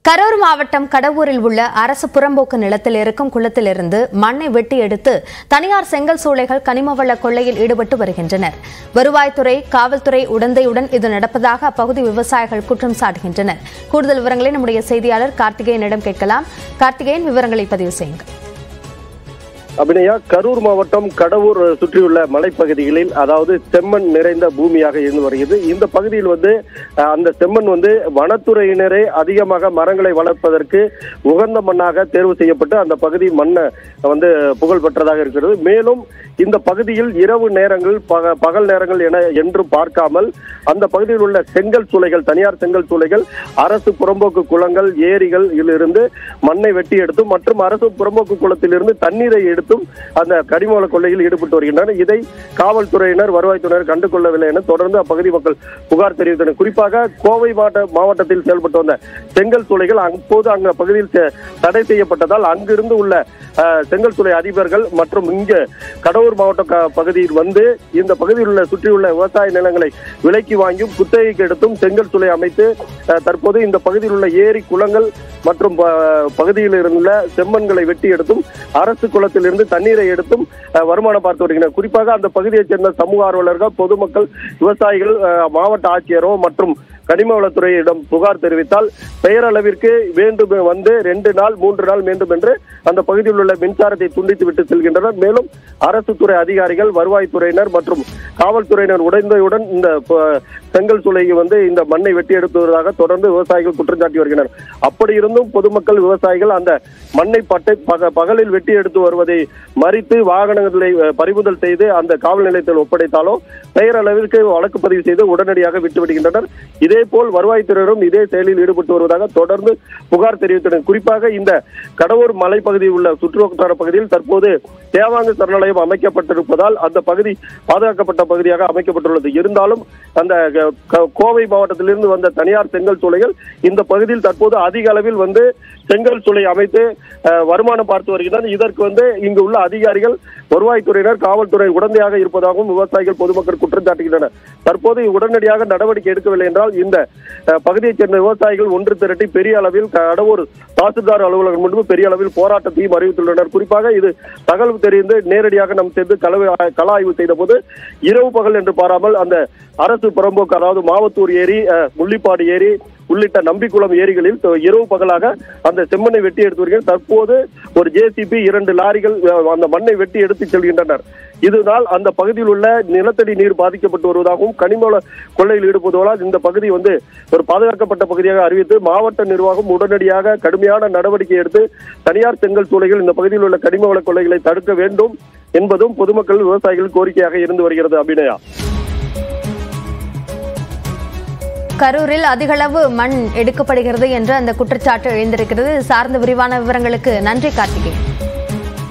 கரூர் மாவட்டம் கடவூரில் உள்ள அரசு புறம்போக்கு நிலத்தில் இருக்கும் குளத்திலிருந்து மண்ணை வெட்டி எடுத்து தனியார் செங்கல் சூளைகள் கனிமவள கொள்ளையில் ஈடுபட்டு வருகின்றனர் வருவாய்த்துறை காவல்துறை உடந்தையுடன் இது நடப்பதாக அப்பகுதி விவசாயிகள் குற்றம் சாட்டுகின்றனர் கூடுதல் விவரங்களை நம்முடைய செய்தியாளர் கார்த்திகேயனிடம் கேட்கலாம் கார்த்திகேயன் விவரங்களை பதிவு செய்யுங்கள் அபிநயா கரூர் மாவட்டம் கடவுர் சுற்றியுள்ள மலைப்பகுதிகளில் அதாவது செம்மண் நிறைந்த பூமியாக இருந்து வருகிறது இந்த பகுதியில் வந்து அஹ், அந்த செம்மண் வந்து வனத்துறையினரே அதிகமாக மரங்களை வளர்ப்பதற்கு உகந்த மண்ணாக தேர்வு செய்யப்பட்டு அந்த பகுதி மண்ணை வந்து புகழ் பெற்றதாக இருக்கிறது மேலும் இந்த பகுதியில் இரவு நேரங்கள் பக பகல் நேரங்கள் என என்று பார்க்காமல் அந்த பகுதியில் உள்ள செங்கல் சூளைகள் தனியார் செங்கல் சூளைகள் அரசு புறம்போக்கு குளங்கள் ஏரிகள் இருந்து மண்ணை வெட்டி எடுத்தும் மற்றும் அரசு புறம்போக்கு குளத்திலிருந்து தண்ணீரை எடுத்தும் அந்த கனிமவள கொள்ளையில் ஈடுபட்டு வருகின்றனர் இதை காவல்துறையினர் வருவாய்த்துறையினர் கண்டு கொள்ளவில்லை என தொடர்ந்து அப்பகுதி மக்கள் புகார் தெரிவித்தனர் குறிப்பாக கோவை மாவட்ட மாவட்டத்தில் செயல்பட்டு வந்த செங்கல் சூளைகள் அப்போது அங்க பகுதியில் செ- தடை செய்யப்பட்டதால் அங்கிருந்து உள்ள அஹ், செங்கல் சூளை அதிபர்கள் மற்றும் இங்கு கடவுர் மாவட்ட க- பகுதியில் வந்து இந்த பகுதியில் உள்ள சுற்றியுள்ள விவசாய நிலங்களை விலைக்கு வாங்கியும் குத்தகைக்கு எடுத்தும் செங்கல் சூளை அமைத்து அஹ், தற்போது இந்த பகுதியில் உள்ள ஏரி குளங்கள் மற்றும் ப- பகுதியில் இருந்த செம்மண்களை வெட்டி எடுத்தும் அரசு குளத்திலிருந்து தண்ணீரை எடுத்தும் அஹ், வருமானம் பார்த்து வருகின்றனர் குறிப்பாக அந்த பகுதியைச் சேர்ந்த சமூக ஆர்வலர்கள் பொதுமக்கள் விவசாயிகள் அஹ், மாவட்ட ஆட்சியரோ மற்றும் கனிம வளத்துறையிடம் புகார் தெரிவித்தால் பெயரளவிற்கு வேண்டும் வந்து ரெண்டு நாள் மூன்று நாள் வேண்டும் என்று அந்த பகுதியில் உள்ள மின்சாரத்தை துண்டித்து விட்டு செல்கின்றனர் மேலும் அரசு துறை அதிகாரிகள் வருவாய்த்துறையினர் மற்றும் காவல்துறையினர் உடைந்தையுடன் இந்த ப- செங்கல் சூளைக்கு வந்து இந்த மண்ணை வெட்டி எடுத்து வருவதாக தொடர்ந்து விவசாயிகள் குற்றம் சாட்டி வருகின்றனர் அப்படி இருந்தும் பொதுமக்கள் விவசாயிகள் அந்த மண்ணை பட்டை பக பகலில் வெட்டி எடுத்து வருவதை மறித்து வாகனங்களை அஹ், பறிமுதல் செய்து அந்த காவல் நிலையத்தில் ஒப்படைத்தாலோ பெயரளவிற்கு வழக்கு பதிவு செய்து உடனடியாக விட்டு விடுகின்றனர் இதே போல் வருவாய்த்துறையினரும் இதே செயலில் ஈடுபட்டு வருவதாக தொடர்ந்து புகார் தெரிவித்தனர் குறிப்பாக இந்த கடவுர் மலைப்பகுதியில் உள்ள சுற்றுவட்டார பகுதியில் தற்போது தேவாங்கு சரணாலயம் அமைக்கப்பட்டிருப்பதால் அந்த பகுதி பாதுகாக்கப்பட்ட பகுதியாக அமைக்கப்பட்டுள்ளது இருந்தாலும் அந்த க- க- கோவை மாவட்டத்திலிருந்து வந்த தனியார் செங்கல் சூளைகள் இந்த பகுதியில் தற்போது அதிக அளவில் வந்து செங்கல் சூளை அமைத்து அஹ், வருமானம் பார்த்து வருகின்றனர் இதற்கு வந்து இங்கு உள்ள அதிகாரிகள் வருவாய்த்துறையினர் காவல்துறை உடந்தையாக இருப்பதாகவும் விவசாயிகள் பொதுமக்கள் குற்றம் சாட்டுகின்றனர் தற்போது உடனடியாக நடவடிக்கை எடுக்கவில்லை என்றால் இந்த அஹ், பகுதியைச் சேர்ந்த விவசாயிகள் ஒன்று திரட்டி பெரிய அளவில் கடவுர் தாசில்தார் அலுவலகம் முன்பு பெரிய அளவில் போராட்டத்தையும் அறிவித்துள்ளனர் குறிப்பாக இது தகவல் தெரிந்து நேரடியாக நாம் சேர்ந்து கலவை கள ஆய்வு செய்த போது இரவு பகல் என்று பாராமல் அந்த அரசு புறம்போக்கு அதாவது மாவத்தூர் ஏரி அஹ், முள்ளிப்பாடு ஏரி உள்ளிட்ட நம்பிக்குளம் ஏரிகளில் தொ- இரவு பகலாக அந்த செம்மண்ணை வெட்டி எடுத்து வருகிறார் தற்போது ஒரு ஜேசிபி இரண்டு லாரிகள் அஹ், அந்த மண்ணை வெட்டி எடுத்து செல்கின்றனர் இதனால் அந்த பகுதியில் உள்ள நிலத்தடி நீர் பாதிக்கப்பட்டு வருவதாகவும் கனிமவள கொள்ளையில் ஈடுபடுவதால் இந்த பகுதி வந்து ஒரு பாதுகாக்கப்பட்ட பகுதியாக அறிவித்து மாவட்ட நிர்வாகம் உடனடியாக கடுமையான நடவடிக்கை எடுத்து தனியார் செங்கல் சூளைகள் இந்த பகுதியில் உள்ள கனிமவள கொள்ளைகளை தடுக்க வேண்டும் என்பதும் பொதுமக்கள் விவசாயிகள் கோரிக்கையாக இருந்து வருகிறது அபிநயா கரூரில் அதிகளவு மண் எடுக்கப்படுகிறது என்ற அந்த குற்றச்சாட்டு எழுந்திருக்கிறது இது சார்ந்த விரிவான விவரங்களுக்கு நன்றி கார்த்திகேயன்